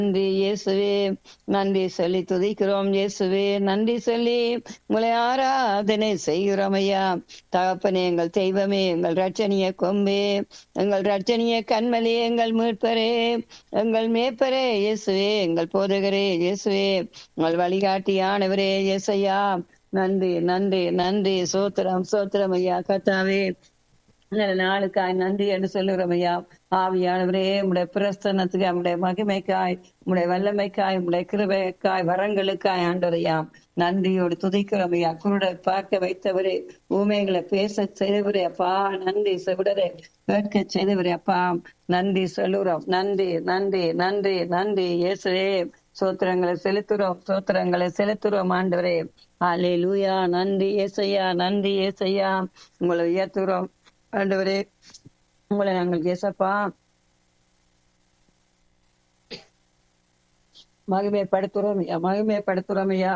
நன்றி இயேசுவே நன்றி சொல்லி துதிக்கிறோம் இயேசுவே நன்றி சொல்லி உங்களை ஆராதனை செய்கிறோம் ஐயா தகப்பனே எங்கள் தெய்வமே எங்கள் ரட்சணிய கொம்பே எங்கள் ரட்சணிய கண்மலே எங்கள் மீட்பரே எங்கள் மேப்பரே இயேசுவே எங்கள் போதகரே இயேசுவே உங்கள் வழிகாட்டியானவரே இயேசையா நன்றி நன்றி நன்றி சோத்திரம் சோத்திரம் ஐயா கத்தாவே நல்ல நாளுக்காய் நன்றி என்று சொல்லுகிறோம் ஐயா ஆவியானவரே உடைய பிரஸ்தனத்துக்கு உடைய மகிமைக்காய் உடைய வல்லமைக்காய் உடைய கிருபைக்காய் வரங்களுக்காய் ஆண்டவரையா நன்றியோடு துதிக்கிறோம் ஐயா குருடை பார்க்க வைத்தவரே ஊமைகளை பேச செய்தவரே அப்பா நன்றி செவிடரே கேட்க செய்தவரே அப்பா நன்றி சொல்லுறோம் நன்றி நன்றி நன்றி நன்றி இயேசுவே சோத்திரங்களை செலுத்துறோம் சோத்திரங்களை செலுத்துறோம் ஆண்டவரே ஆலே லூயா நன்றி ஏசையா நன்றி ஏசையா உங்களை உயர்த்துறோம் ஆண்டவரே உங்களை நாங்கள் ஏசப்பா மகிமைப்படுத்துறோம் ஐயா மகிமைப்படுத்துறோம் ஐயா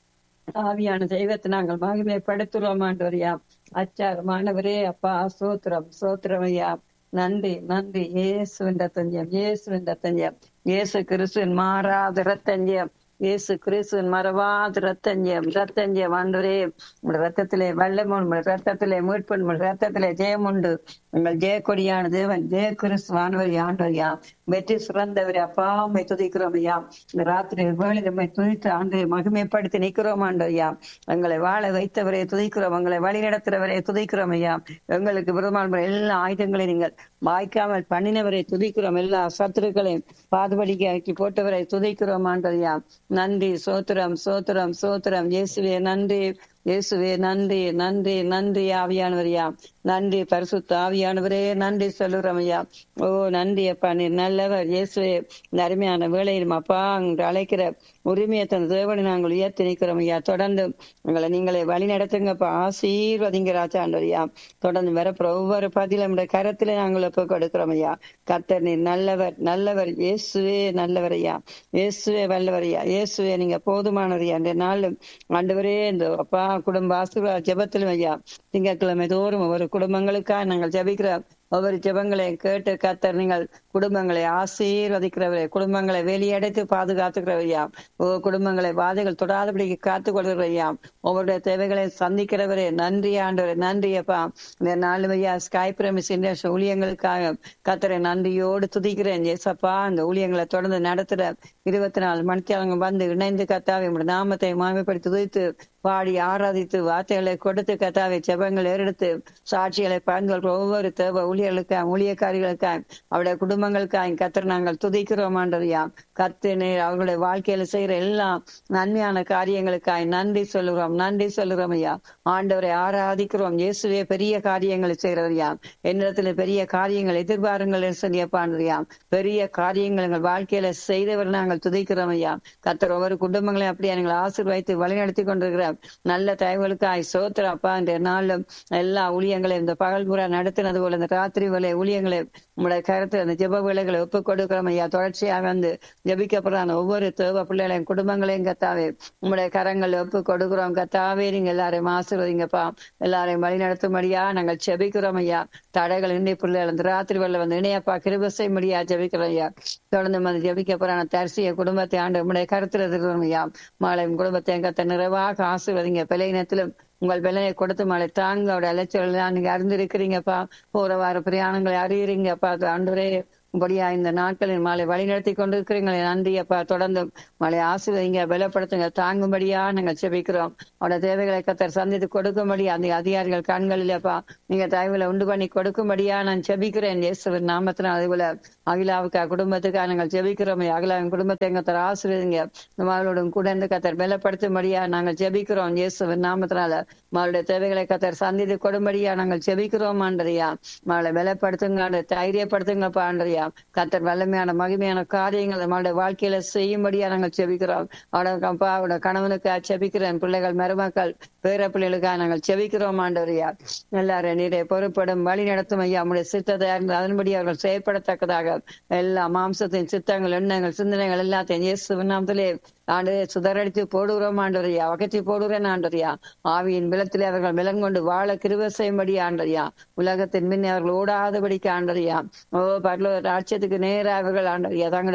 ஆவியான தெய்வத்தை நாங்கள் மகிமைப்படுத்துறோம் ஆண்டவரையா அச்சாரமானவரே அப்பா சோத்திரம் சோத்திரம் ஐயா நன்றி நன்றி இயேசுவின் ரத்தஞ்சம் இயேசுவின் ரத்தஞ்சம் இயேசு கிறிஸ்துவின் மாறாத ரத்தஞ்சம் இயேசு கிறிஸ்துவின் மறவாத ரத்தஞ்சம் ரத்தஞ்சம் ஆண்டவரே உங்களுடைய ரத்தத்திலே வல்லம் உங்களுடைய ரத்தத்திலே மீட்பு உங்களுடைய ரத்தத்திலே ஜெயம் உண்டு உங்கள் ஜெய கொடியான தேவன் ஜெய கிறிஸ்துவானவர் ஆண்டவரையா வெற்றி சிறந்தவர் அப்பா உண்மை துதிக்கிறோம் ஐயா இந்த ராத்திரி வேலை நம்மை துதித்து ஆண்டு மகிமைப்படுத்தி நிற்கிறோம் ஆண்டவரையா எங்களை வாழ வைத்தவரை துதிக்கிறோம் எங்களை வழி நடத்துறவரை துதிக்கிறோம் ஐயா எங்களுக்கு விருதமான எல்லா ஆயுதங்களையும் நீங்கள் வாய்க்காமல் பண்ணினவரை துதிக்கிறோம் எல்லா சத்துருக்களையும் பாதுபடிக்க ஆக்கி போட்டவரை துதிக்கிறோம் ஆண்டவரையா நன்றி சோத்திரம் சோத்திரம் சோத்திரம் இயேசுவே நன்றி இயேசுவே நன்றி நன்றி நன்றி ஆவியானவரையா நன்றி பரிசுத்த ஆவியானவரே நன்றி சொல்லுறோம் ஐயா ஓ நன்றி அப்பா நீர் நல்லவர் இயேசுவே இந்த அருமையான வேலையிலும் அப்பா அங்கு அழைக்கிற உரிமையை தந்த தேவனை நாங்கள் உயர்த்தி நிற்கிறோம் ஐயா தொடர்ந்து எங்களை நீங்களை வழி நடத்துங்கப்பா ஆசீர்வதிங்க ராஜாண்டரியா தொடர்ந்து வரப்புற ஒவ்வொரு பதிலும் நம்முடைய கரத்திலே நாங்கள் ஒப்பு கொடுக்கிறோம் ஐயா கத்தர் நீர் நல்லவர் நல்லவர் இயேசுவே நல்லவர் ஐயா இயேசுவே வல்லவர் ஐயா இயேசுவே நீங்க போதுமானவர் ஐயா இந்த நாளும் ஆண்டவரே இந்த அப்பா குடும்ப ஆசீர்வாத ஜெபத்திலும் ஐயா திங்கட்கிழமை தோறும் ஒவ்வொரு குடும்பங்களுக்காக நாங்கள் ஜெபிக்கிற ஒவ்வொரு ஜெபங்களை கேட்டு கத்தர் நீங்கள் குடும்பங்களை ஆசீர்வதிக்கிறவரே குடும்பங்களை வெளியடைத்து பாதுகாத்துக்கிறவையா ஓ குடும்பங்களை பாதைகள் தொடாதபடிக்கு காத்து கொள்கிறவையா ஒவ்வொருடைய தேவைகளை சந்திக்கிறவரே நன்றி ஆண்டவரே நன்றி அப்பா இந்த நாலு ஐயா ஸ்கை பிரமிஸ் இண்டஸ்ட்ரி ஊழியங்களுக்காக கத்தரை நன்றியோடு துதிக்கிறேன் ஏசப்பா இந்த ஊழியங்களை தொடர்ந்து நடத்துற இருபத்தி நாலு மணிக்கு அவங்க வந்து இணைந்து கத்தாவை உங்களுடைய நாமத்தை மாமைப்படுத்தி துதித்து பாடி ஆராதித்து வார்த்தைகளை கொடுத்து கத்தாவை ஜெபங்கள் ஏறெடுத்து சாட்சிகளை பகிர்ந்து கொள்கிற ஒவ்வொரு தேவ ஊழியர்களுக்காக ஊழியக்காரிகளுக்காக அவருடைய குடும்பங்களுக்காக கத்தர் நாங்கள் துதிக்கிறோம் ஆண்டறியா கத்து நீர் அவர்களுடைய வாழ்க்கையில செய்யற எல்லா நன்மையான காரியங்களுக்காய் நன்றி சொல்லுகிறோம் நன்றி சொல்லுகிறோம் ஐயா ஆண்டவரை ஆராதிக்கிறோம் இயேசுவே பெரிய காரியங்களை செய்கிறவரியா என்னிடத்துல பெரிய காரியங்கள் எதிர்பாருங்கள் சொல்லியப்பாண்டியா பெரிய காரியங்கள் எங்கள் வாழ்க்கையில செய்தவர் நாங்கள் துதிக்கிறோம் ஐயா கத்தர் ஒவ்வொரு குடும்பங்களையும் அப்படியே எங்களை ஆசீர்வதித்து வழிநடத்தி கொண்டிருக்கிற நல்ல தகவலுக்காய் சோத்திரம் அப்பா இந்த நாளும் எல்லா ஊழியங்களையும் இந்த பகல் புறா நடத்தினது போல இந்த ராத்திரி வேலை ஊழியங்களை உங்களுடைய கருத்து அந்த ஜெப வேலைகளை ஒப்புக் கொடுக்கிறோம் ஐயா தொடர்ச்சியாக வந்து ஜபிக்கப்படுறான ஒவ்வொரு தேவ பிள்ளைகளையும் குடும்பங்களையும் கத்தாவே உங்களுடைய கரங்கள் ஒப்பு கொடுக்கிறோம் கத்தாவே நீங்க எல்லாரையும் ஆசீர்வதிங்கப்பா எல்லாரையும் வழி நடத்தும்படியா நாங்கள் ஜெபிக்கிறோம் ஐயா தடைகள் இணை பிள்ளைகள் இந்த ராத்திரி வேலை வந்து இணையப்பா கிருப செய்யும்படியா ஜபிக்கிறோம் ஐயா தொடர்ந்து வந்து ஜபிக்க போறான தரிசிய குடும்பத்தை ஆண்டு உங்களுடைய கருத்துல இருக்கிறோம் ஐயா மாலையும் குடும்பத்தை கத்த நிறைவாக ஆசீர்வதிங்க பிள்ளையினத்திலும் உங்கள் விலையை கொடுத்து மழை தாங்க அவருடைய அலைச்சல் தான் நீங்க அறிந்திருக்கிறீங்கப்பா போற வார பிரயாணங்களை அறியறீங்கப்பா ஆண்டவரே இப்படியா இந்த நாட்களில் மழை வழி நடத்தி கொண்டிருக்கிறீங்களே நன்றி அப்பா தொடர்ந்து மழை ஆசிர்வதிங்க பலப்படுத்துங்க தாங்கும்படியா நாங்கள் செபிக்கிறோம் அவரோட தேவைகளை கத்தர் சந்தித்து கொடுக்கும்படி அந்த அதிகாரிகள் கண்களில் அப்பா நீங்க தயவுல உண்டு பண்ணி கொடுக்கும்படியா நான் செபிக்கிறேன் இயேசுவின் நாமத்தினால் அதுபோல அகிலாவுக்கா குடும்பத்துக்காக நாங்கள் ஜெபிக்கிறோம் அகிலாவின் குடும்பத்தை கத்தர் ஆசிரியங்க இந்த மகளோடும் கூட இருந்து கத்தர் பலப்படுத்தும்படியா நாங்கள் ஜெபிக்கிறோம் இயேசுவின் நாமத்தினால மகளுடைய தேவைகளை கத்தர் சந்தித்து கொடும்படியா நாங்கள் ஜெபிக்கிறோம் ஆண்டறியா மகளை பலப்படுத்துங்க தைரியப்படுத்துங்கப்பா ஆண்டறியா கத்தர் வல்லமையான மகிமையான காரியங்கள் நம்மளுடைய வாழ்க்கையில செய்யும்படியா நாங்கள் செபிக்கிறோம் அவட அப்பா அவட கணவனுக்கா செபிக்கிறேன் பிள்ளைகள் மருமக்கள் பேர பிள்ளைகளுக்காக நாங்கள் செபிக்கிறோம் ஆண்டவரையா எல்லாரும் நீரை பொறுப்படும் வழி நடத்தும் ஐயா நம்முடைய சித்தத்தை அறிந்து அதன்படி அவர்கள் செயற்படத்தக்கதாக எல்லா மாம்சத்தின் சித்தங்கள் எண்ணங்கள் சிந்தனைகள் எல்லாத்தையும் இயேசு நாமத்திலே ஆண்டு சுதறடித்து போடுகிறோம் ஆண்டவரையா வகத்தி போடுகிறேன் ஆண்டறியா ஆவியின் பிலத்திலே அவர்கள் விலங்கொண்டு வாழ கிருவ செய்யும்படி ஆண்டறியா உலகத்தின் மின் அவர்கள் ஓடாதபடிக்கு ஆண்டறியா ஓ பரலோ ராட்சியத்துக்கு நேர அவர்கள் ஆண்டறியா தங்களுடைய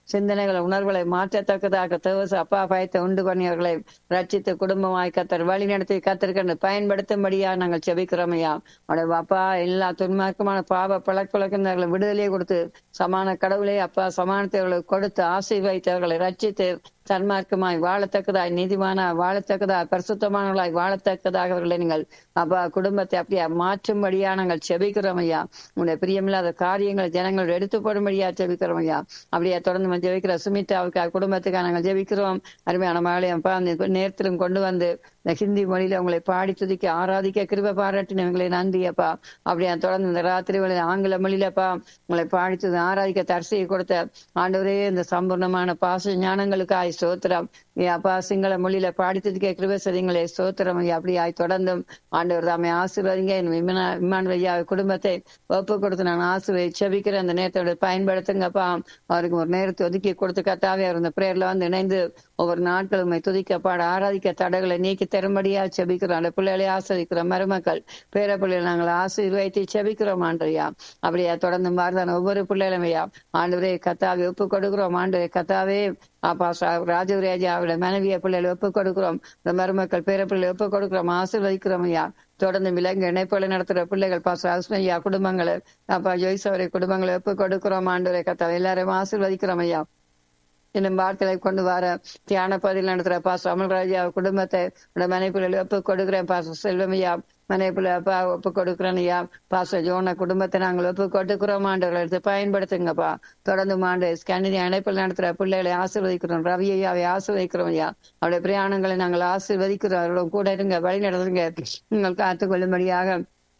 சிந்தனைகளை உணர்வுகளை மாற்றத்தக்கதாக தேவச அப்பா பயத்தை உண்டு பண்ணியவர்களை ரட்சித்து குடும்பமாய் கத்தர் வழி நடத்தி கத்திருக்கின்ற பயன்படுத்தும்படியா நாங்கள் செபிக்கிறோம் ஐயா உடைய அப்பா எல்லா துன்மார்க்கமான பாவ பழக்கவழக்கங்களை விடுதலையை கொடுத்து சமான கடவுளை அப்பா சமானத்தை கொடுத்து ஆசீர்வதித்தவர்களை ரட்சித்து சன்மார்க்கமாய் வாழத்தக்கதாய் நீதிமான வாழத்தக்கதாய் பரிசுத்தமானவர்களாய் வாழத்தக்கதாக அவர்களை நீங்கள் அப்பா குடும்பத்தை அப்படியே மாற்றும்படியா நாங்கள் செபிக்கிறோம் ஐயா உங்களுடைய பிரியமில்லாத காரியங்களை ஜனங்கள் எடுத்து போடும்படியா செபிக்கிறோம் ஐயா அப்படியே தொடர்ந்து நம்ம ஜெபிக்கிற சுமிதாவுக்கு குடும்பத்துக்காக நாங்கள் ஜெபிக்கிறோம் அருமையான மகளை அப்பா அந்த நேரத்திலும் கொண்டு வந்து இந்த ஹிந்தி மொழியில உங்களை பாடி துதிக்க ஆராதிக்க கிருப பாராட்டினவங்களை நன்றி அப்பா அப்படியே தொடர்ந்து இந்த ராத்திரி வேளையில ஆங்கில மொழியிலப்பா உங்களை பாடி துதி ஆராதிக்க தரிசையை கொடுத்த ஆண்டவரே இந்த சம்பூர்ணமான பாச ஞானங்களுக்காய் ஸ்தோத்திரம் அப்பா சிங்கள மொழியில பாடி துதிக்க கிருப சரிங்களே ஸ்தோத்திரம் அப்படியாய் தொடர்ந்தும் ஆண்டவர் தாமே ஆசீர்வதிங்க விமான ஐயா குடும்பத்தை ஒப்பு கொடுத்து நான் ஆசீர்வதி செபிக்கிற அந்த நேரத்தோட பயன்படுத்துங்கப்பா அவருக்கு ஒரு நேரத்தை ஒதுக்கி கொடுத்து கத்தாவே அவர் இந்த பிரேயர்ல வந்து இணைந்து ஒவ்வொரு நாட்களும் துதிக்க பாட ஆராதிக்க தடைகளை நீக்கி தரும்படியா செபிக்கிறோம் அந்த பிள்ளைகளை ஆசிரிக்கிறோம் மருமக்கள் பேர பிள்ளைகளை நாங்கள் ஆசீர்வதித்து செபிக்கிறோம் ஆண்டரையா அப்படியா தொடர்ந்து மாறுதான ஒவ்வொரு பிள்ளைகளுமையா ஆண்டவரே கத்தாவே ஒப்பு கொடுக்கிறோம் ஆண்டு கத்தாவே அப்பா ராஜவராஜா அவருடைய மனைவிய பிள்ளைகளை ஒப்பு கொடுக்கிறோம் இந்த மருமக்கள் பேர பிள்ளைகளை ஒப்பு கொடுக்கிறோம் ஆசீர்வதிக்கிறோம் ஐயா தொடர்ந்து விலங்கு இணைப்புகளை நடத்துற பிள்ளைகள் பாச அஸ்மையா குடும்பங்களை அப்பா ஜெய்சவரை குடும்பங்களை ஒப்பு கொடுக்கிறோம் ஆண்டு கத்தாவை எல்லாரையும் ஆசீர்வதிக்கிறோம் ஐயா இன்னும் வார்த்தைகளை கொண்டு வர தியான பதில் நடத்துற பாச அமல்ராஜா குடும்பத்தை மனைப்பிள்ளை ஒப்பு கொடுக்கிறேன் பாச செல்வமையா மனைப்பிள்ளை அப்பா ஒப்பு கொடுக்கிறேன் ஐயா பாச ஜோன குடும்பத்தை நாங்கள் ஒப்பு கொடுக்கிறோம் ஆண்டவர்களை எடுத்து பயன்படுத்துங்கப்பா தொடர்ந்து ஆண்டு ஸ்கண்டினி அணைப்பில் நடத்துற பிள்ளைகளை ஆசீர்வதிக்கிறோம் ரவி ஐயாவை ஆசீர்வதிக்கிறோம் ஐயா அவருடைய பிரயாணங்களை நாங்கள் ஆசீர்வதிக்கிறோம் அவரோட கூட இருங்க வழி நடத்துங்க நீங்கள் காத்துக்கொள்ளும்படியாக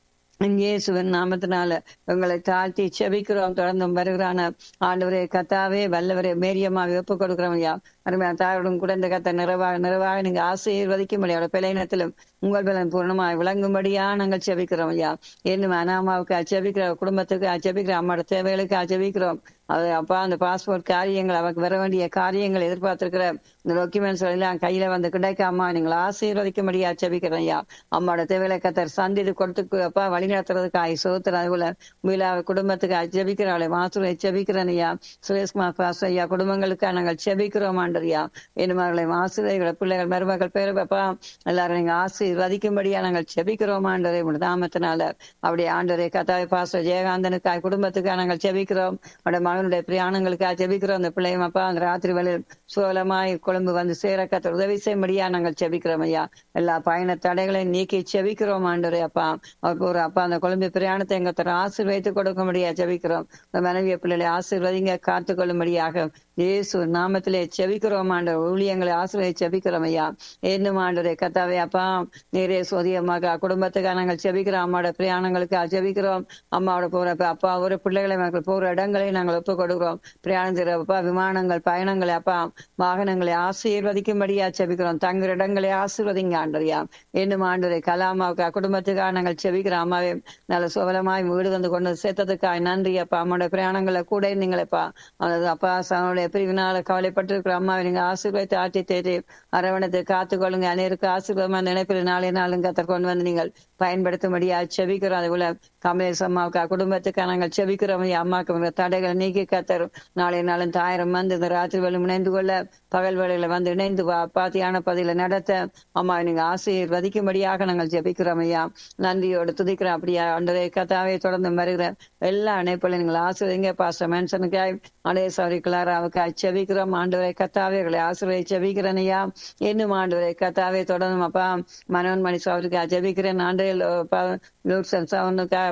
இயேசுவின் நாமத்தினால உங்களை தாழ்த்தி செபிக்கிறோம் தொடர்ந்து வருகிறான ஆண்டவரே கத்தாவே வல்லவரே மேரியமாக ஒப்பு கொடுக்கிறோம் ஐயா அருமையா தாயோடும் கூட இந்த கத்தை நிறைவாக நிறைவாக நீங்க ஆசீர்வதிக்க முடியாது பிள்ளைனத்திலும் உங்கள் பலன் பூர்ணமாய் விளங்கும்படியா நாங்கள் செபிக்கிறோம் ஐயா இன்னும் அனாமாவுக்கு அச்சபிக்கிற குடும்பத்துக்கு அச்சபிக்கிற அம்மாவோட தேவைகளுக்கு அச்சபிக்கிறோம் அது அப்பா அந்த பாஸ்போர்ட் காரியங்கள் அவருக்கு வர வேண்டிய காரியங்கள் எதிர்பார்த்திருக்கிற இந்த டாக்குமெண்ட்ஸ் எல்லாம் கையில வந்து கிடைக்காம நீங்கள் ஆசீர்வதிக்கும்படியா செபிக்கிறேன் ஐயா அம்மாவோட தேவைகளை கத்தர் சந்தித்து கொடுத்து அப்பா வழி நடத்துறதுக்கு ஆய் சோத்துற அதுபோல மீளா குடும்பத்துக்கு அச்சபிக்கிறவளை மாசூரை செபிக்கிறேன் ஐயா சுரேஷ்குமார் பாஸ் ஐயா குடும்பங்களுக்கு நாங்கள் செபிக்கிறோம் ஆண்டரியா இன்னும் அவர்களை ஆசிரியர்கள் பிள்ளைகள் மருமகள் பேரப்பா எல்லாரும் நீங்க ஆசீர்வதிக்கும்படியா நாங்கள் செபிக்கிறோம் ஆண்டரை தாமத்தினால அப்படியே ஆண்டரை கத்தாவை பாச ஜெயகாந்தனுக்காய் குடும்பத்துக்காக நாங்கள் செபிக்கிறோம் அவருடைய மகனுடைய பிரயாணங்களுக்காக ஜெபிக்கிறோம் அந்த பிள்ளையும் அப்பா அந்த ராத்திரி வேலையில் சோலமாய் கொழும்பு வந்து சேர கத்த உதவி செய்யும்படியா நாங்கள் செபிக்கிறோம் ஐயா எல்லா பயண தடைகளையும் நீக்கி செபிக்கிறோம் ஆண்டரே அப்பா அவருக்கு ஒரு அப்பா அந்த கொழும்பு பிரயாணத்தை எங்க ஆசீர்வதித்து கொடுக்க முடியா ஜெபிக்கிறோம் இந்த மனைவிய பிள்ளைகளை ஆசீர்வதிங்க காத்து கொள்ளும்படியாக இயேசு நாமத்திலே செபிக்கிறோம் ஆண்டவர் ஊழியங்களை ஆசிரியை செபிக்கிறோம் ஐயா என்னும் ஆண்டரே கத்தாவே அப்பா நீரே சோதியமாக குடும்பத்துக்காக நாங்கள் செபிக்கிறோம் அம்மாவோட பிரயாணங்களுக்கு ஜெபிக்கிறோம் அம்மாவோட போற அப்பா ஒரு பிள்ளைகளை போற இடங்களை நாங்கள் ஒப்பு கொடுக்கிறோம் பிரயாணம் அப்பா விமானங்கள் பயணங்களை அப்பா வாகனங்களை ஆசீர்வதிக்கும்படியா செபிக்கிறோம் தங்குற இடங்களை ஆசீர்வதிங்க ஆண்டரியா என்னும் ஆண்டரை கலாமாவுக்கு குடும்பத்துக்காக நாங்கள் செபிக்கிறோம் அம்மாவே நல்ல சுவலமாய் வீடு வந்து கொண்டு சேர்த்ததுக்காக நன்றி அப்பா அம்மாவோட பிரயாணங்களை கூட இருந்தீங்களேப்பா அப்பா அவனுடைய பிரிவினால கவலைப்பட்டிருக்கிற அம்மாவை நீங்க ஆசீர்வதித்து ஆட்சி தேடி அரவணத்தை காத்துக்கொள்ளுங்க அனைவருக்கு ஆசீர்வாதமா நினைப்பில் நாளை நாளும் கத்தர் கொண்டு வந்து நீங்கள் பயன்படுத்தும்படியா செபிக்கிறோம் அதுபோல கமலேஷ் அம்மாவுக்கு குடும்பத்துக்காக நாங்கள் செபிக்கிறோம் அம்மாவுக்கு தடைகளை நீக்கி கத்தர் நாளை நாளும் தாயிரம் வந்து இந்த ராத்திரி வேலை இணைந்து கொள்ள பகல் வேலையில வந்து இணைந்து பாத்தியான பதில நடத்த அம்மா நீங்க ஆசீர்வதிக்கும்படியாக நாங்கள் ஜெபிக்கிறோம் ஐயா நன்றியோடு துதிக்கிறோம் அப்படியா அன்றரை கதாவை தொடர்ந்து வருகிற எல்லா அணைப்புல நீங்கள் ஆசிரியங்க பாஸ்டர் மேன்சனுக்காய் அடைய சௌரி கிளாராவுக்கு செபிக்கிறோம் ஆண்டவரை கத்தாவைகளை ஆசிரியை செபிக்கிறேன் ஐயா இன்னும் ஆண்டவரை கத்தாவை தொடர்ந்து அப்பா மனோன் மணி சௌரிக்கா ஜெபிக்கிறேன் ஆண்டையில் லூக்சன் சவனுக்கா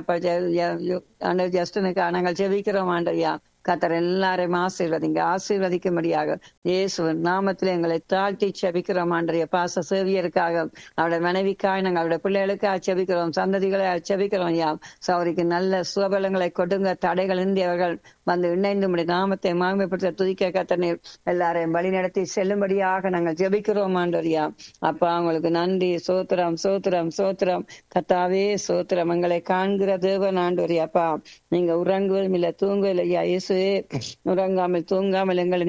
ஆண்டவர் ஜஸ்டனுக்கா நாங்கள் ஜெபிக்கிறோம் ஆண்டரியா கத்தர் எல்லாரையும் ஆசீர்வதிங்க ஆசீர்வதிக்கும்படியாக இயேசு நாமத்தில் எங்களை தாழ்த்தி செபிக்கிறோம் ஆண்டரிய பாச சேவியருக்காக அவருடைய மனைவிக்காய் நாங்கள் அவருடைய பிள்ளைகளுக்காக செபிக்கிறோம் சந்ததிகளை செபிக்கிறோம் யா சௌரிக்கு நல்ல சுபலங்களை கொடுங்க தடைகள் இந்தியவர்கள் வந்து இணைந்து உடைய நாமத்தை மாமைப்படுத்த துதிக்க கத்தனீர் எல்லாரையும் வழி நடத்தி செல்லும்படியாக நாங்கள் ஜெபிக்கிறோம் ஆண்டரியா அப்பா உங்களுக்கு நன்றி சோத்திரம் சோத்திரம் சோத்திரம் கத்தாவே சோத்திரம் எங்களை காண்கிற தேவன் ஆண்டோரியாப்பா நீங்க உறங்குவதும் இல்ல தூங்குவதில்லை ஐயா இயேசு உறங்காமல் தூங்காமல் எங்களை நீங்கள்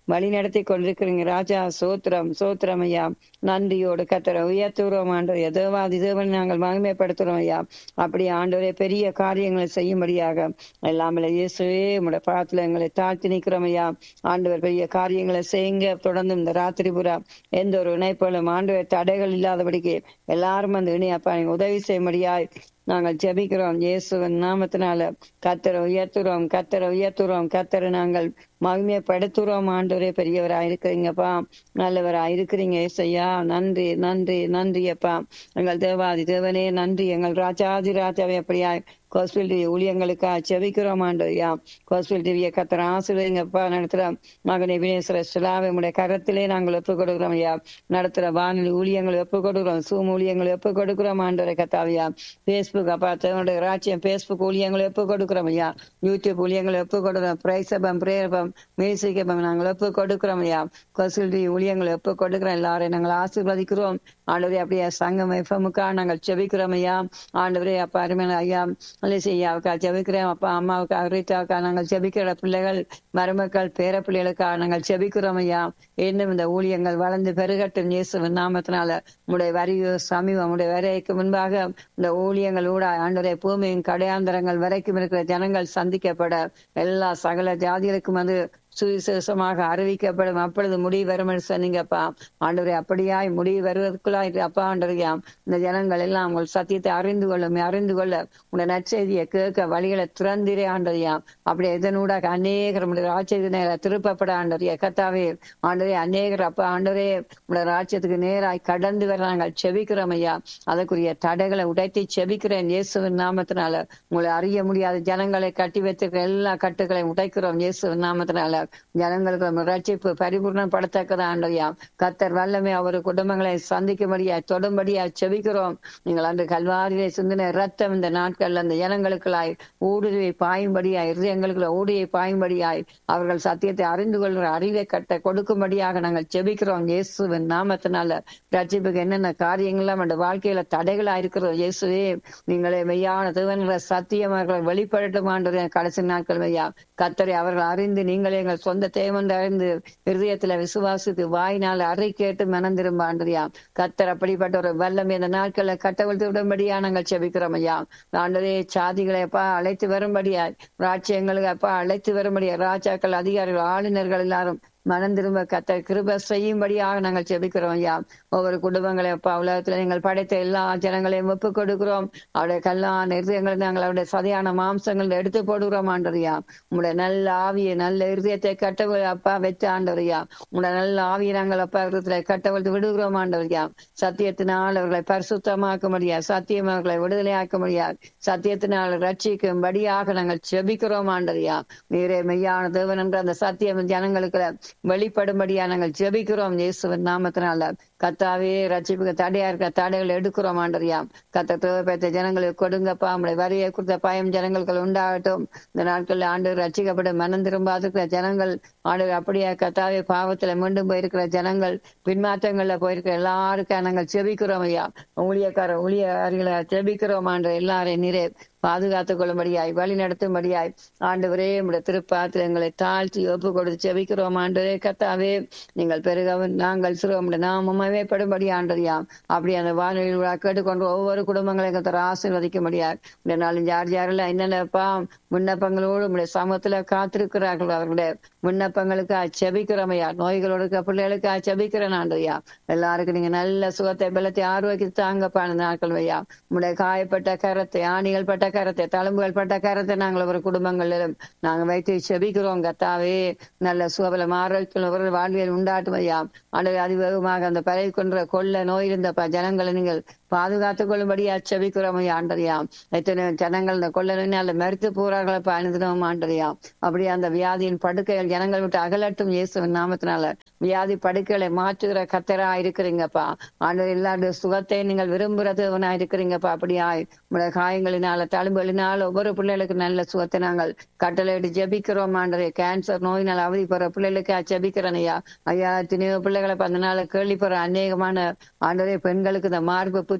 வழி நடத்தி கொண்டிருக்கிறீங்க ராஜா சோத்திரம் சோத்திரம் ஐயா நன்றியோடு கத்தர உயர்த்துறோம் ஆண்டவரே தேவாதி தேவன் நாங்கள் மகிமைப்படுத்துறோம் ஐயா அப்படி ஆண்டவரே பெரிய காரியங்களை செய்யும்படியாக எல்லாமே இயேசுவே உடைய பாத்துல எங்களை தாழ்த்தி நிற்கிறோம் ஐயா ஆண்டவர் பெரிய காரியங்களை செய்யுங்க தொடர்ந்து இந்த ராத்திரி புறா எந்த ஒரு இணைப்புகளும் ஆண்டவர் தடைகள் இல்லாதபடிக்கு எல்லாரும் வந்து இணையப்பா நீங்க உதவி செய்யும்படியாய் நாங்கள் ஜெபிக்கிறோம் இயேசுவின் நாமத்தினால கத்தரை உயர்த்துறோம் கத்தரை உயர்த்துறோம் கத்தரை நாங்கள் மகிமைப்படுத்துறோம் ஆண்டவரே பெரியவரா இருக்கிறீங்கப்பா நல்லவரா இருக்கிறீங்க ஏசையா நன்றி நன்றி நன்றி அப்பா எங்கள் தேவாதி தேவனே நன்றி எங்கள் ராஜாதி ராஜாவே அப்படியா கோஸ்பில் டிவி ஊழியங்களுக்கா செபிக்கிறோம் ஆண்டோயா கோஸ்பில் டிவியை கத்திர ஆசிரியங்கப்பா நடத்துற மகனை வினேஸ்வர ஸ்லாவை உடைய கரத்திலே நாங்கள் ஒப்புக் கொடுக்கிறோம் ஐயா நடத்துற வானொலி ஊழியங்களை ஒப்புக் கொடுக்கிறோம் சூம் ஊழியங்களை ஒப்புக் கொடுக்கிறோம் ஆண்டோரை கத்தாவியா பேஸ்புக் அப்பா தேவனுடைய ராஜ்யம் பேஸ்புக் ஊழியங்களை ஒப்புக் கொடுக்கிறோம் ஐயா யூடியூப் ஊழியங்களை ஒப்புக் கொடுக்கிறோம் பிரைசபம் பிரேரபம் மியூசிகபம் நாங்கள் ஒப்புக் கொடுக்கிறோம் ஐயா கோஸ்பில் டிவி ஊழியங்களை ஒப்புக் கொடுக்கிறோம் எல்லாரையும் நாங்கள் ஆசீர்வதிக்கிறோம் ஆண்டவரே அப்படியே சங்கம் எஃப்எம்முக்கா நாங்கள் செபிக்கிறோம் ஐயா ஆண்டவரே அப்பா அருமையான ஐயா மலேசியாவுக்கா ஜெபிக்கிறோம் அப்பா அம்மாவுக்கா ரீட்டாவுக்கா நாங்கள் ஜெபிக்கிற பிள்ளைகள் மருமக்கள் பேர பிள்ளைகளுக்கா நாங்கள் ஜெபிக்கிறோம் ஐயா இன்னும் இந்த ஊழியங்கள் வளர்ந்து பெருகட்டும் இயேசுவின் நாமத்தினால உடைய வரியோ சமீபம் உடைய வரைக்கு முன்பாக இந்த ஊழியங்கள் ஊடா ஆண்டவரே பூமியின் கடையாந்தரங்கள் வரைக்கும் இருக்கிற ஜனங்கள் சந்திக்கப்பட எல்லா சகல ஜாதிகளுக்கும் வந்து சுவிசேஷமாக அறிவிக்கப்படும் அப்பொழுது முடிவு வரும் என்று சொன்னீங்கப்பா ஆண்டவரே அப்படியாய் முடிவு வருவதற்குள்ளாய் அப்பா ஆண்டவரையா இந்த ஜனங்கள் எல்லாம் உங்கள் சத்தியத்தை அறிந்து கொள்ளும் அறிந்து கொள்ள உடைய நற்செய்தியை கேட்க வழிகளை திறந்திரே ஆண்டறியா அப்படி இதனூடாக அநேகர் உடைய ராஜ்யத்து நேர திருப்பப்பட ஆண்டறியா கத்தாவே ஆண்டரே அநேகர் அப்பா ஆண்டரே உடைய ராஜ்யத்துக்கு நேராய் கடந்து வர நாங்கள் செபிக்கிறோம் ஐயா அதற்குரிய தடைகளை உடைத்து செபிக்கிறேன் இயேசுவின் நாமத்தினால உங்களை அறிய முடியாத ஜனங்களை கட்டி வைத்திருக்கிற எல்லா கட்டுகளையும் உடைக்கிறோம் இயேசுவின் நாமத்தினால ஜனங்களுக்கு ரட்சிப்பு பரிபூர்ணப்படுத்தக்கதான் ஆண்டவையா கத்தர் வல்லமே அவர் குடும்பங்களை சந்திக்கும்படியா தொடும்படியா செபிக்கிறோம் நீங்கள் அன்று கல்வாரியிலே சிந்தின ரத்தம் இந்த நாட்கள்ல அந்த ஜனங்களுக்குள்ளாய் ஊடுருவை பாயும்படியாய் இருதயங்களுக்குள்ள ஊடியை பாயும்படியாய் அவர்கள் சத்தியத்தை அறிந்து கொள்கிற அறிவை கட்ட கொடுக்கும்படியாக நாங்கள் செபிக்கிறோம் இயேசுவின் நாமத்தினால ரட்சிப்புக்கு என்னென்ன காரியங்கள்லாம் அந்த வாழ்க்கையில தடைகளா இருக்கிறோம் இயேசுவே நீங்களே மெய்யான தேவன்கிற சத்தியம் அவர்களை வெளிப்படட்டும் ஆண்டு கடைசி நாட்கள் மையா கத்தரை அவர்கள் அறிந்து நீங்களே எங்கள் சொந்த தேவன் அறிந்து இருதயத்துல விசுவாசித்து வாயினால் அறை கேட்டு மனந்திரும்ப ஆண்டறியா கத்தர் அப்படிப்பட்ட ஒரு வல்லம் இந்த நாட்களை கட்டவிழ்த்து விடும்படியா நாங்கள் செபிக்கிறோம் ஐயா ஆண்டரே சாதிகளை அப்பா அழைத்து வரும்படியா ராஜ்யங்களுக்கு அப்பா அழைத்து வரும்படியா ராஜாக்கள் அதிகாரிகள் ஆளுநர்கள் எல்லாரும் மனம் திரும்ப கத்த கிருப செய்யும்படியாக நாங்கள் செபிக்கிறோம் ஐயா ஒவ்வொரு குடும்பங்களை அப்பா உலகத்துல நீங்கள் படைத்த எல்லா ஜனங்களையும் ஒப்பு கொடுக்கிறோம் அவருடைய கல்லான இருதயங்களை நாங்கள் அவருடைய சதையான மாம்சங்கள் எடுத்து போடுகிறோம் ஆண்டறியா உங்களுடைய நல்ல ஆவியை நல்ல இருதயத்தை கட்ட அப்பா வச்ச ஆண்டவரையா உங்களுடைய நல்ல ஆவியை நாங்கள் அப்பா இருதயத்துல கட்டவழ்த்து விடுகிறோம் ஆண்டவரையா சத்தியத்தினால் அவர்களை பரிசுத்தமாக்க முடியாது சத்தியம் அவர்களை விடுதலையாக்க முடியாது சத்தியத்தினால் ரட்சிக்கும்படியாக நாங்கள் செபிக்கிறோம் ஆண்டறியா நீரே மெய்யான தேவன் என்ற அந்த சத்தியம் ஜனங்களுக்கு வெளிப்படும்படியா நாங்கள் ஜெபிக்கிறோம் இயேசுவின் நாமத்தினால கத்தாவே ரட்சிப்புக்கு தடையா இருக்க தடைகள் எடுக்கிறோம் ஆண்டறியா கத்த தேவைப்பட்ட ஜனங்களுக்கு கொடுங்கப்பா நம்முடைய வரியை கொடுத்த பயம் ஜனங்களுக்கு உண்டாகட்டும் இந்த நாட்களில் ஆண்டு ரட்சிக்கப்பட மனம் திரும்பாத இருக்கிற ஜனங்கள் ஆண்டு அப்படியே கத்தாவே பாவத்துல மீண்டும் போயிருக்கிற ஜனங்கள் பின்மாற்றங்கள்ல போயிருக்கிற எல்லாருக்கும் நாங்கள் செபிக்கிறோம் ஐயா ஊழியக்கார ஊழியர்களை செபிக்கிறோம் ஆண்டு எல்லாரையும் நிறை பாதுகாத்துக் கொள்ளும்படியாய் வழி நடத்தும்படியாய் ஆண்டவரே உடைய திருப்பாத்தில் எங்களை தாழ்த்தி ஒப்பு கொடுத்து செபிக்கிறோம் ஆண்டவரே கத்தாவே நீங்கள் பெருகவும் நாங்கள் சிறுவோம் நாமமே படும்படி ஆண்டறியாம் அப்படி அந்த வானொலியில் கேட்டுக்கொண்டு ஒவ்வொரு குடும்பங்களையும் கத்தர ஆசீர்வதிக்கும்படியார் இந்த நாளும் யார் யாரெல்லாம் என்னென்னப்பா விண்ணப்பங்களோடு உடைய சமூகத்துல காத்திருக்கிறார்கள் அவர்களுடைய விண்ணப்பங்களுக்கு செபிக்கிறோமையா நோய்களோடு பிள்ளைகளுக்கு செபிக்கிறேன் ஆண்டறியா எல்லாருக்கும் நீங்க நல்ல சுகத்தை பலத்தை ஆரோக்கியத்தை தாங்கப்பா அந்த நாட்கள் வையா உடைய காயப்பட்ட கரத்தை ஆணிகள் பட்ட கரத்தை தழும்புகள் பட்ட கரத்தை நாங்கள் ஒரு குடும்பங்களிலும் நாங்கள் வைத்து செபிக்கிறோம் கத்தாவே நல்ல சுகபலம் ஆரோக்கியம் வாழ்வியல் உண்டாட்டும் ஐயா அல்லது அதிவேகமாக அந்த பரவி கொன்ற கொள்ள நோய் இருந்த ஜனங்களை நீங்கள் பாதுகாத்துக் கொள்ளும்படியா செபிக்கிறோம் ஐயா ஆண்டறியா எத்தனை ஜனங்கள் இந்த கொள்ள நோயினால மறுத்து போறார்களை பயணிதினோம் ஆண்டறியா அப்படியே அந்த வியாதியின் படுக்கைகள் ஜனங்கள் விட்டு அகலட்டும் இயேசுவின் நாமத்தினால வியாதி படுக்கைகளை மாற்றுகிற கத்தரா இருக்கிறீங்கப்பா ஆண்டு எல்லாருடைய சுகத்தை நீங்கள் விரும்புறதுவனா இருக்கிறீங்கப்பா அப்படியாய் உடைய காயங்களினால தழும்புகளினால ஒவ்வொரு பிள்ளைகளுக்கு நல்ல சுகத்தை நாங்கள் கட்டளையிட்டு ஜெபிக்கிறோம் ஆண்டரே கேன்சர் நோயினால் அவதி போற பிள்ளைகளுக்கு ஜெபிக்கிறேன் ஐயா ஐயா எத்தனையோ பிள்ளைகளை அந்த நாள் கேள்விப்படுற அநேகமான ஆண்டரே பெண்களுக்கு இந்த மார்பு புற்று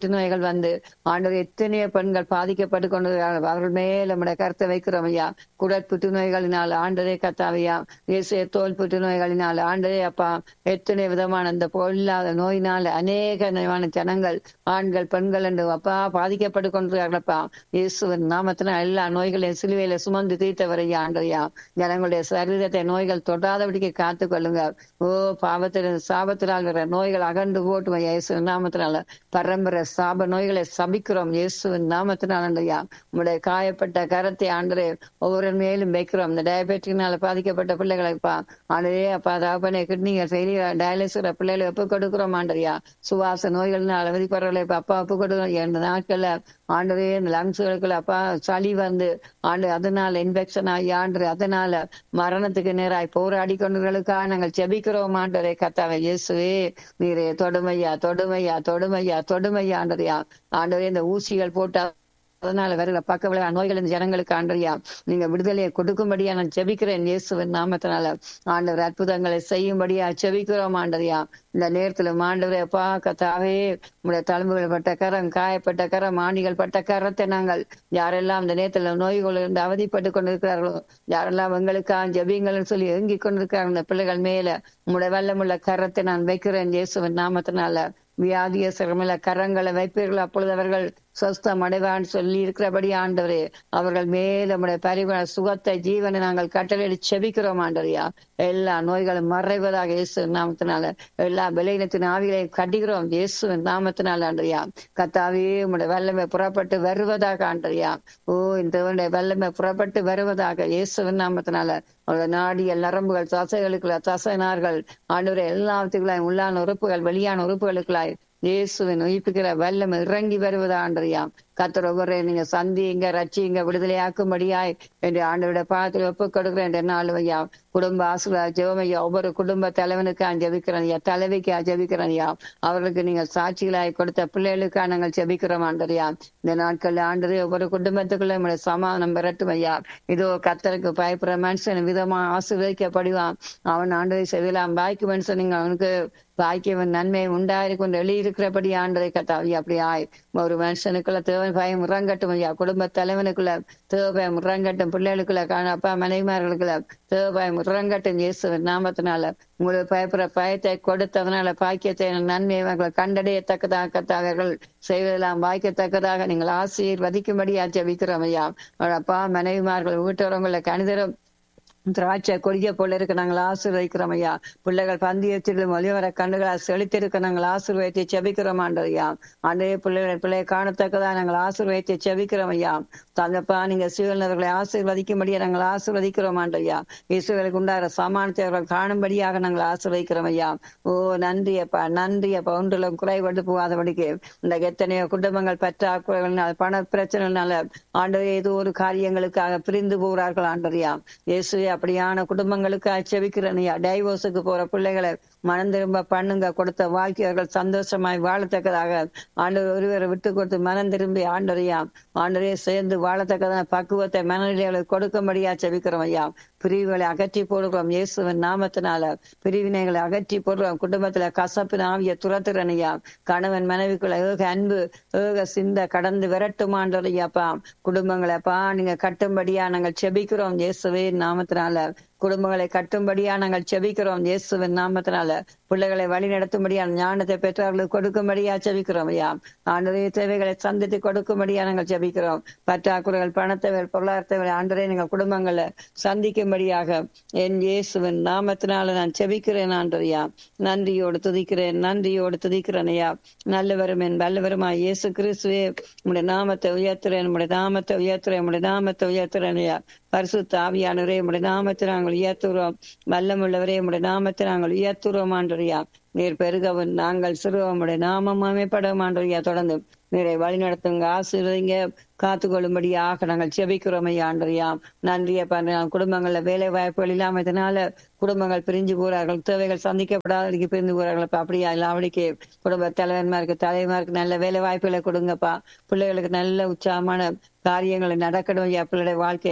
புற்றுநோய்கள் வந்து ஆண்டவர் எத்தனையோ பெண்கள் பாதிக்கப்பட்டு கொண்டிருக்கிறார்கள் அவர்கள் மேல் நம்முடைய கருத்தை வைக்கிறோம் ஐயா குடற் புற்றுநோய்களினால் ஆண்டரே கத்தாவையா இயேசு தோல் புற்றுநோய்களினால் ஆண்டரே அப்பா எத்தனை விதமான இந்த பொல்லாத நோயினால் அநேக விதமான ஜனங்கள் ஆண்கள் பெண்கள் என்று அப்பா பாதிக்கப்பட்டு கொண்டிருக்கிறார்களப்பா இயேசுவின் நாமத்தினால் எல்லா நோய்களையும் சிலுவையில சுமந்து தீர்த்தவரையா ஆண்டரையா ஜனங்களுடைய சரீரத்தை நோய்கள் தொடாதபடிக்கு காத்து கொள்ளுங்க ஓ பாவத்தில் சாபத்தினால் வர நோய்கள் அகன்று போட்டுமா இயேசுவின் நாமத்தினால பரம்பரை சாப நோய்களை சபிக்கிறோம் இயேசுவின் நாமத்தினால் ஆண்டரையா உங்களுடைய காயப்பட்ட கரத்தை ஆண்டரே ஒவ்வொரு மேலும் வைக்கிறோம் இந்த டயபெட்டிக்னால பாதிக்கப்பட்ட பிள்ளைகளுக்குப்பா ஆண்டரே அப்பா தாப்பனே கிட்னிகள் ஃபெயிலியர் டயாலிசிஸ் பிள்ளைகளை ஒப்பு கொடுக்கிறோம் ஆண்டரியா சுவாச நோய்கள்னால அவதிப்படுறவர்களை இப்ப அப்பா ஒப்பு கொடுக்கிறோம் இந்த நாட்கள்ல ஆண்டரே இந்த லங்ஸுகளுக்குள்ள அப்பா சளி வந்து ஆண்டு அதனால இன்ஃபெக்ஷன் ஆகி ஆண்டு அதனால மரணத்துக்கு நேராய் போராடி கொண்டவர்களுக்காக நாங்கள் செபிக்கிறோம் ஆண்டரே கத்தாவை இயேசுவே நீரே தொடுமையா தொடுமையா தொடுமையா தொடுமையா ஆண்டரையா ஆண்டரே இந்த ஊசிகள் போட்டா அதனால வருகிற பக்க விளையா நோய்கள் இந்த ஜனங்களுக்கு ஆண்டறியா நீங்க விடுதலையை கொடுக்கும்படியா நான் செபிக்கிறேன் இயேசுவின் நாமத்தினால ஆண்டவர் அற்புதங்களை செய்யும்படியா செபிக்கிறோம் ஆண்டறியா இந்த நேரத்துல ஆண்டவரே அப்பா கத்தாவே உடைய தழும்புகள் பட்ட கரம் காயப்பட்ட கரம் ஆணிகள் பட்ட கரத்தை நாங்கள் யாரெல்லாம் இந்த நேரத்துல நோய்கள் இருந்து அவதிப்பட்டு கொண்டிருக்கிறார்களோ யாரெல்லாம் எங்களுக்காக ஜெபிங்கள்னு சொல்லி ஏங்கிக் கொண்டிருக்கிறார்கள் இந்த பிள்ளைகள் மேல உங்களுடைய வல்லமுள்ள கரத்தை நான் வைக்கிறேன் இயேசுவின் நாமத்தினால வியாதிய சிரமில கரங்களை வைப்பீர்கள் அப்பொழுது அவர்கள் சொஸ்தம் அடைவான்னு சொல்லி இருக்கிறபடி ஆண்டவரே அவர்கள் மேல் நம்முடைய பரிவ சுகத்தை ஜீவனை நாங்கள் கட்டளை செபிக்கிறோம் ஆண்டவரையா எல்லா நோய்களும் மறைவதாக இயேசு நாமத்தினால எல்லா விளையினத்தின் ஆவிகளை கட்டிக்கிறோம் இயேசு நாமத்தினால ஆண்டறியா கத்தாவே உங்களுடைய வல்லமை புறப்பட்டு வருவதாக ஆண்டறியா ஓ இந்த வல்லமை புறப்பட்டு வருவதாக இயேசுவின் நாமத்தினால அவருடைய நாடியல் நரம்புகள் தசைகளுக்குள்ள தசைனார்கள் ஆண்டவரை எல்லாத்துக்குள்ளாய் உள்ளான உறுப்புகள் வெளியான உறுப்புகளுக்குள்ளாய் இயேசுவின் உயிர்ப்புகிற வல்லம் இறங்கி வருவது ஆண்டறியாம் கத்தர் ஒவ்வொரு நீங்க சந்திங்க ரச்சிங்க விடுதலையாக்கும்படியாய் என்று ஆண்டவருடைய பாதத்தில் ஒப்புக் கொடுக்கிறேன் என்ற நாள் ஐயா குடும்ப ஆசிரியர் ஜெவமையா ஒவ்வொரு குடும்ப தலைவனுக்கு ஜெபிக்கிறேன் ஐயா தலைவிக்கு ஜெபிக்கிறேன் ஐயா அவர்களுக்கு நீங்கள் சாட்சிகளாய் கொடுத்த பிள்ளைகளுக்காக நாங்கள் ஜெபிக்கிறோம் ஆண்டறியா இந்த நாட்கள் ஆண்டரே ஒவ்வொரு குடும்பத்துக்குள்ள நம்முடைய சமாதானம் பெறட்டும் ஐயா இதோ கத்தருக்கு பயப்படுற மனுஷன் விதமா ஆசீர்வதிக்கப்படுவான் அவன் ஆண்டரை செய்யலாம் பாய்க்கு மனுஷன் நீங்க அவனுக்கு பாக்கியவன் நன்மை உண்டாயிருக்கும் எழுதியிருக்கிறபடி ஆண்டரை கத்தாவி அப்படி ஆய் ஒரு மனுஷனுக்குள்ள தேவன் பயம் இறங்கட்டும் ஐயா குடும்ப தலைவனுக்குள்ள தேவ பயம் இறங்கட்டும் பிள்ளைகளுக்குள்ள அப்பா மனைவிமார்களுக்குள்ள தேவ பயம் இறங்கட்டும் இயேசுவின் நாமத்தினால உங்களுக்கு பயப்படுற பயத்தை கொடுத்ததுனால பாக்கியத்தை நன்மை கண்டடையத்தக்கதாக கத்தாவர்கள் செய்வதெல்லாம் வாய்க்கத்தக்கதாக நீங்கள் ஆசீர்வதிக்கும்படியா ஜெபிக்கிறோம் ஐயா அப்பா மனைவிமார்கள் வீட்டோரங்களை கணிதரும் திராட்சை கொடிய போல இருக்க நாங்கள் ஆசீர்வதிக்கிறோம் ஐயா பிள்ளைகள் பந்தியத்திலும் ஒளிவர கண்ணுகளை செலுத்திருக்க நாங்கள் ஆசீர்வதித்து செபிக்கிறோம் ஆண்டரையா அன்றே பிள்ளைகளை பிள்ளையை காணத்தக்கதா நாங்கள் ஆசீர்வதித்து செபிக்கிறோம் ஐயா தந்தப்பா நீங்க சீவனவர்களை ஆசீர்வதிக்கும்படியா நாங்கள் ஆசீர்வதிக்கிறோம் ஆண்டரையா இசுவர்களுக்கு உண்டாகிற சமானத்தை அவர்கள் காணும்படியாக நாங்கள் ஆசீர்வதிக்கிறோம் ஐயா ஓ நன்றி அப்பா நன்றி அப்பா ஒன்றிலும் குறைபட்டு போகாதபடிக்கு இந்த எத்தனையோ குடும்பங்கள் பற்றாக்குறைகள்னால பண பிரச்சனைனால ஆண்டு ஏதோ ஒரு காரியங்களுக்காக பிரிந்து போகிறார்கள் ஆண்டரையா இயேசுவே அப்படியான குடும்பங்களுக்கு செவிக்கிறனையா டைவோர்ஸுக்கு போற பிள்ளைகளை மனம் திரும்ப பண்ணுங்க கொடுத்த வாழ்க்கையர்கள் சந்தோஷமாய் வாழத்தக்கதாக ஆண்டவர் ஒருவரை விட்டு கொடுத்து மனம் திரும்பி ஆண்டரையா ஆண்டரையே சேர்ந்து வாழத்தக்கதான பக்குவத்தை மனநிலைகளுக்கு கொடுக்கும்படியா செவிக்கிறோம் ஐயா பிரிவுகளை அகற்றி போடுகிறோம் இயேசுவின் நாமத்தினால பிரிவினைகளை அகற்றி போடுறோம் குடும்பத்துல கசப்பின் ஆவிய துரத்துறனையா கணவன் மனைவிக்குள்ள ஏக அன்பு ஏக சிந்த கடந்து விரட்டுமான்றதையாப்பா குடும்பங்களைப்பா நீங்க கட்டும்படியா நாங்கள் செபிக்கிறோம் இயேசுவின் நாமத்தினால குடும்பங்களை கட்டும்படியா நாங்கள் செபிக்கிறோம் இயேசுவின் நாமத்தினால பிள்ளைகளை வழி நடத்தும்படியா ஞானத்தை பெற்றவர்களுக்கு கொடுக்கும்படியா செபிக்கிறோம் ஐயா ஆண்டரே தேவைகளை சந்தித்து கொடுக்கும்படியா நாங்கள் செபிக்கிறோம் பற்றாக்குறைகள் பணத்தேவை பொருளாதாரத்தேவை ஆண்டரே நீங்கள் குடும்பங்களை சந்திக்கும்படியாக என் இயேசுவின் நாமத்தினால நான் செபிக்கிறேன் ஆண்டரையா நன்றியோடு துதிக்கிறேன் நன்றியோடு துதிக்கிறேன் ஐயா நல்லவரும் என் வல்லவருமா இயேசு கிறிஸ்துவே உடைய நாமத்தை உயர்த்துறேன் உடைய நாமத்தை உயர்த்துறேன் உடைய நாமத்தை உயர்த்துறேன் ஐயா பரிசுத்த ஆவியானவரே உடைய நாமத்தை நாங்கள் உயர்த்துறோம் வல்லமுள்ளவரே உடைய நாமத்தை நாங்கள் உயர்த்துறோம் ஆண்டறியா நீர் பெருகவும் நாங்கள் சிறுவமுடைய நாமம் அமைப்பட மாண்டறியா தொடர்ந்து நீரை வழி நடத்துங்க ஆசீர்வதிங்க காத்துக்கொள்ளும்படியாக நாங்கள் செபிக்கிறோம் ஐயா ஆண்டறியாம் நன்றிய குடும்பங்கள்ல வேலை வாய்ப்புகள் இல்லாமதனால குடும்பங்கள் பிரிஞ்சு போறார்கள் தேவைகள் சந்திக்கப்படாதவருக்கு பிரிந்து போறார்கள் அப்படியா இல்லாமடிக்கு குடும்ப தலைவன்மாருக்கு தலைவன்மாருக்கு நல்ல வேலை வாய்ப்புகளை கொடுங்கப்பா பிள்ளைகளுக்கு நல்ல உற்சாகமான காரியங்களை நடக்கணும் ஐயா பிள்ளைடைய வாழ்க்கையில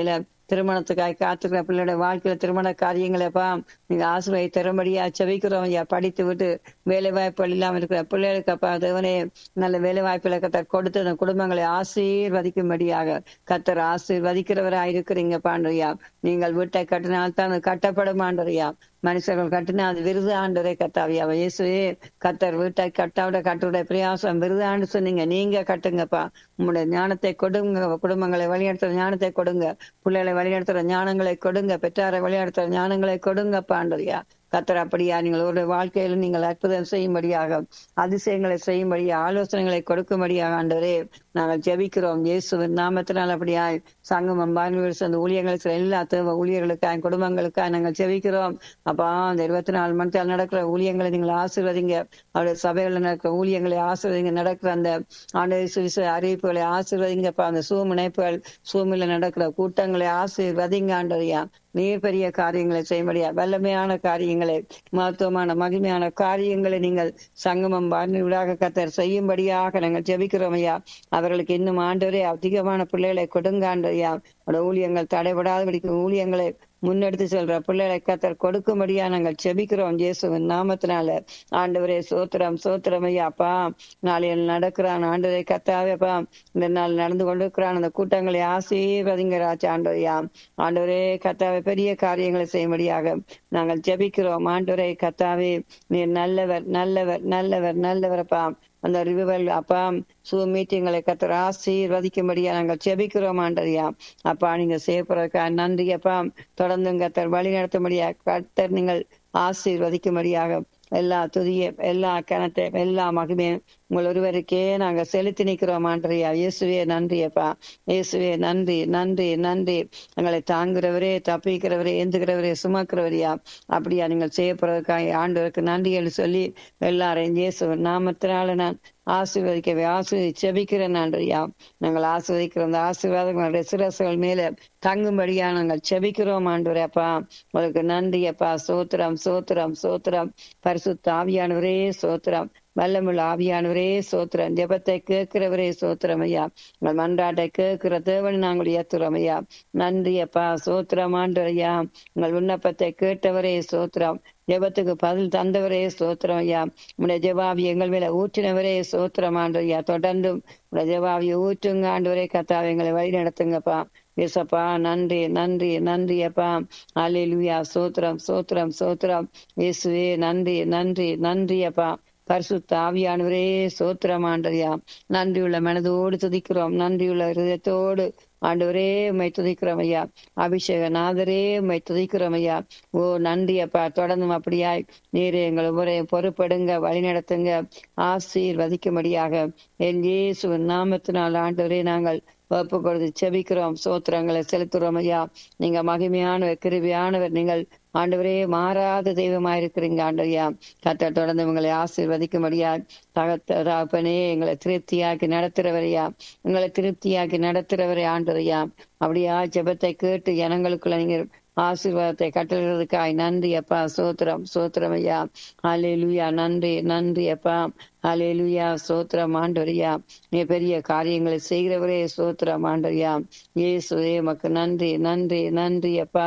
திருமணத்துக்காய் காத்துக்கிற பிள்ளையோட வாழ்க்கையில திருமண காரியங்களப்பா நீங்க ஆசிரியை தரும்படியா செவிக்கிறோம் ஐயா படித்து விட்டு வேலை வாய்ப்புகள் இல்லாம இருக்கிற பிள்ளைகளுக்கு அப்பா தேவனே நல்ல வேலை வாய்ப்புகளை கத்தர் கொடுத்து அந்த குடும்பங்களை ஆசீர்வதிக்கும்படியாக கத்தர் ஆசீர்வதிக்கிறவராய் இருக்கிறீங்க பாண்டறியா நீங்கள் வீட்டை கட்டினால் தான் அது கட்டப்படும் ஆண்டறியா மனுஷர்கள் கட்டினா அது விருது ஆண்டரே கத்தாவியா இயேசுவே கத்தர் வீட்டை கட்டாவிட கட்டுடைய பிரயாசம் விருது ஆண்டு சொன்னீங்க நீங்க கட்டுங்கப்பா உங்களுடைய ஞானத்தை கொடுங்க குடும்பங்களை வழிநடத்துற ஞானத்தை கொடுங்க பிள்ளைகளை வழிநடத்துற ஞானங்களை கொடுங்க பெற்றாரை வழிநடத்துற ஞானங்களை கொடுங்கப்பா ஆண்டறியா கத்தர் அப்படியா நீங்கள் ஒரு வாழ்க்கையில நீங்கள் அற்புதம் செய்யும்படியாக அதிசயங்களை செய்யும்படியா ஆலோசனைகளை கொடுக்கும்படியாக ஆண்டவரே நாங்கள் ஜெபிக்கிறோம் இயேசுவின் நாமத்தினால் அப்படியாய் சங்கமம் பாலிவர் அந்த ஊழியர்களுக்கு எல்லா தேவை ஊழியர்களுக்காக குடும்பங்களுக்காக நாங்கள் ஜெபிக்கிறோம் அப்பா அந்த இருபத்தி நாலு மணி நேரம் நடக்கிற ஊழியங்களை நீங்கள் ஆசீர்வதிங்க அவருடைய சபைகளில் நடக்கிற ஊழியங்களை ஆசீர்வதிங்க நடக்கிற அந்த ஆண்டு சுவிச அறிவிப்புகளை ஆசீர்வதிங்கப்பா அந்த சூம் இணைப்புகள் சூமில் நடக்கிற கூட்டங்களை ஆசீர்வதிங்க ஆண்டறியா நீர் பெரிய காரியங்களை செய்யும்படியா வல்லமையான காரியங்களை மகத்துவமான மகிமையான காரியங்களை நீங்கள் சங்கமம் வாழ்நிவிடாக கத்தர் செய்யும்படியாக நாங்கள் ஜெபிக்கிறோம் ஐயா அவர்களுக்கு இன்னும் ஆண்டவரே அதிகமான பிள்ளைகளை கொடுங்க ஆண்டரையா ஊழியங்கள் தடைபடாதபடிக்கு ஊழியங்களை முன்னெடுத்து செல்ற பிள்ளைகளை கத்தர் கொடுக்கும்படியா நாங்கள் செபிக்கிறோம் இயேசுவின் நாமத்தினால ஆண்டவரே சோத்திரம் சோத்திரம் ஐயா அப்பா நாளையில் நடக்கிறான் ஆண்டவரே கத்தாவேப்பா இந்த நாள் நடந்து கொண்டிருக்கிறான் அந்த கூட்டங்களை ஆசீர்வதிங்க ராஜா ஆண்டவரையா ஆண்டவரே கத்தாவே பெரிய காரியங்களை செய்யும்படியாக நாங்கள் ஜெபிக்கிறோம் ஆண்டவரே கத்தாவே நீர் நல்லவர் நல்லவர் நல்லவர் நல்லவரப்பா அந்த ரிவிவல் அப்பா சூ மீட்டிங்களை கத்தர் ஆசீர்வதிக்கும்படியா நாங்கள் செபிக்கிறோம் ஆண்டரியா அப்பா நீங்க செய்யப்படுறதுக்கா நன்றி அப்பா தொடர்ந்து கத்தர் வழி நடத்தும்படியா கத்தர் நீங்கள் ஆசீர்வதிக்கும்படியாக எல்லா துதிய எல்லா கணத்தை எல்லா மகிமையும் உங்கள் ஒருவருக்கே நாங்க செலுத்தி நிக்கிறோம் ஆண்டரியா இயேசுவே நன்றியப்பா இயேசுவே நன்றி நன்றி நன்றி எங்களை தாங்குறவரே தப்பிக்கிறவரே ஏந்துகிறவரே சுமக்கிறவரையா அப்படியா நீங்கள் செய்யப்படுறதுக்காக ஆண்டவருக்கு நன்றி என்று சொல்லி எல்லாரையும் இயேசு நாமத்தினால நான் ஆசீர்வதிக்கவே ஆசீர்வதி செபிக்கிறேன் நன்றியா நாங்கள் ஆசீர்வதிக்கிற அந்த ஆசீர்வாதங்களுடைய சிரசுகள் மேல தங்கும்படியா நாங்கள் செபிக்கிறோம் ஆண்டவரே அப்பா உங்களுக்கு நன்றி அப்பா சோத்திரம் சோத்திரம் சோத்திரம் பரிசுத்த ஆவியானவரே சோத்திரம் வல்லமுள்ள ஆவியானவரே சோத்திரம் ஜெபத்தை கேட்கிறவரே சோத்திரம் ஐயா உங்கள் மன்றாட்டை கேட்கிற தேவன் நாங்கள் ஏத்துறோம் ஐயா நன்றி அப்பா சோத்திரம் ஆண்டவரையா உங்கள் விண்ணப்பத்தை கேட்டவரே சோத்திரம் ஜெபத்துக்கு பதில் தந்தவரே சோத்திரம் ஐயா உடைய ஜெபாவி எங்கள் மேல ஊற்றினவரே சோத்திரம் ஆண்டவையா தொடர்ந்தும் உடைய ஜெபாவியை ஊற்றுங்க ஆண்டவரே கத்தாவை எங்களை வழி நடத்துங்கப்பா ஏசப்பா நன்றி நன்றி நன்றி அப்பா அலிலுயா சோத்திரம் சோத்திரம் சோத்திரம் இயேசுவே நன்றி நன்றி நன்றி அப்பா பரிசுத்த ஆவியானவரே சோத்திரம் ஆண்டரியா நன்றியுள்ள மனதோடு துதிக்கிறோம் நன்றியுள்ள ஹிருதயத்தோடு ஆண்டவரே உண்மை துதிக்கிறோம் ஐயா அபிஷேக நாதரே உண்மை துதிக்கிறோம் ஐயா ஓ நன்றி அப்பா தொடர்ந்தும் அப்படியாய் நீர் எங்கள் ஒவ்வொரு பொறுப்படுங்க வழி நடத்துங்க ஆசீர்வதிக்கும்படியாக என் இயேசு நாமத்தினால் ஆண்டவரே நாங்கள் ஒப்பு கொடுத்து செபிக்கிறோம் சோத்திரங்களை செலுத்துறோம் ஐயா நீங்க மகிமையானவர் கிருபியானவர் நீங்கள் ஆண்டவரே மாறாத தெய்வமா இருக்கிறீங்க ஆண்டவரையா கத்த தொடர்ந்து உங்களை ஆசீர்வதிக்கும்படியா தகத்த தகப்பனே எங்களை திருப்தியாக்கி நடத்துறவரையா எங்களை திருப்தியாக்கி நடத்துறவரே ஆண்டவரையா அப்படியா ஜெபத்தை கேட்டு ஜனங்களுக்குள்ள நீங்க ஆசீர்வாதத்தை கட்டளுக்காய் நன்றி அப்பா சோத்திரம் சோத்திரம் ஐயா அலேலுயா நன்றி நன்றி அப்பா அலேலுயா சோத்திரம் ஆண்டவரியா நீ பெரிய காரியங்களை செய்கிறவரே சோத்திரம் ஆண்டவரியா ஏசுவே மக்கு நன்றி நன்றி நன்றி அப்பா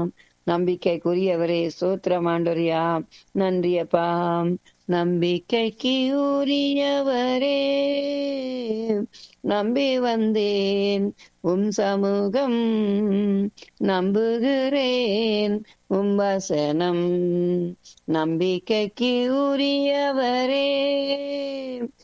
நம்பிக்கைக்குரியவரே சோத்திரம் ஆண்டவரியா நன்றி அப்பா நம்பிக்கைக்கு உரியவரே நம்பி வந்தேன் உம் சமூகம் நம்புகிறேன் உம் வசனம் நம்பிக்கைக்கு உரியவரே